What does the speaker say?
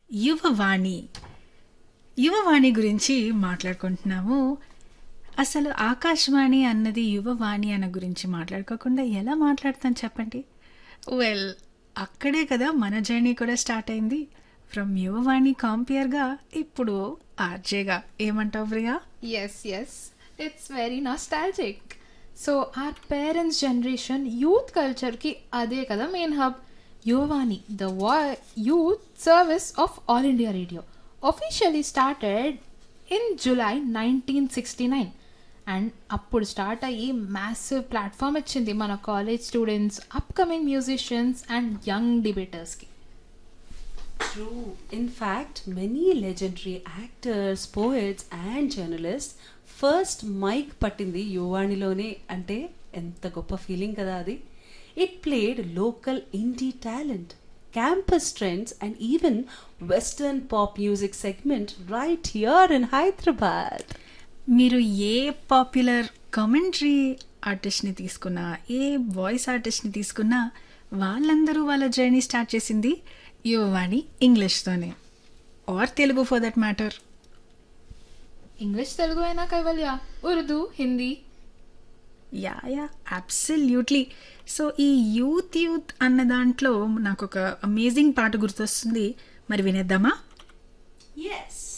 యువవాణి యువవాణి గురించి మాట్లాడుకుంటున్నాము అసలు ఆకాశవాణి అన్నది యువవాణి అన్న గురించి మాట్లాడుకోకుండా ఎలా మాట్లాడతాను చెప్పండి వెల్ అక్కడే కదా మన జర్నీ కూడా స్టార్ట్ అయింది ఫ్రమ్ యువవాణి కాంపియర్గా ఇప్పుడు ఆర్జేగా ఏమంటావు Priya Yes, yes. It's very nostalgic. So our parents' generation youth culture ki అదే కదా main hub Yuvavani the youth service of All India Radio officially started in July nineteen sixty nine and అప్పుడు start అయ్యి massive platform ఇచ్చింది మన college students upcoming musicians and young డిబేటర్స్కి True. In fact, many legendary actors, poets, and journalists first mike పట్టింది యువాణిలోనే అంటే ఎంత గొప్ప ఫీలింగ్ కదా అది it played local indie talent campus trends and even western pop music segment right here in Hyderabad మీరు ఏ పాపులర్ కమెంటరీ ఆర్టిస్ట్ని తీసుకున్నా ఏ వాయిస్ ఆర్టిస్ట్ని తీసుకున్నా వాళ్ళందరూ వాళ్ళ జర్నీ స్టార్ట్ చేసింది యువవాణి ఇంగ్లీష్తోనే or Telugu for that matter English Telugu అయినా Kaivalya Urdu Hindi yeah yeah absolutely so ఈ యూత్ యూత్ అన్న దాంట్లో నాకు ఒక అమేజింగ్ పాట గుర్తొస్తుంది మరి వినేద్దామా ఎస్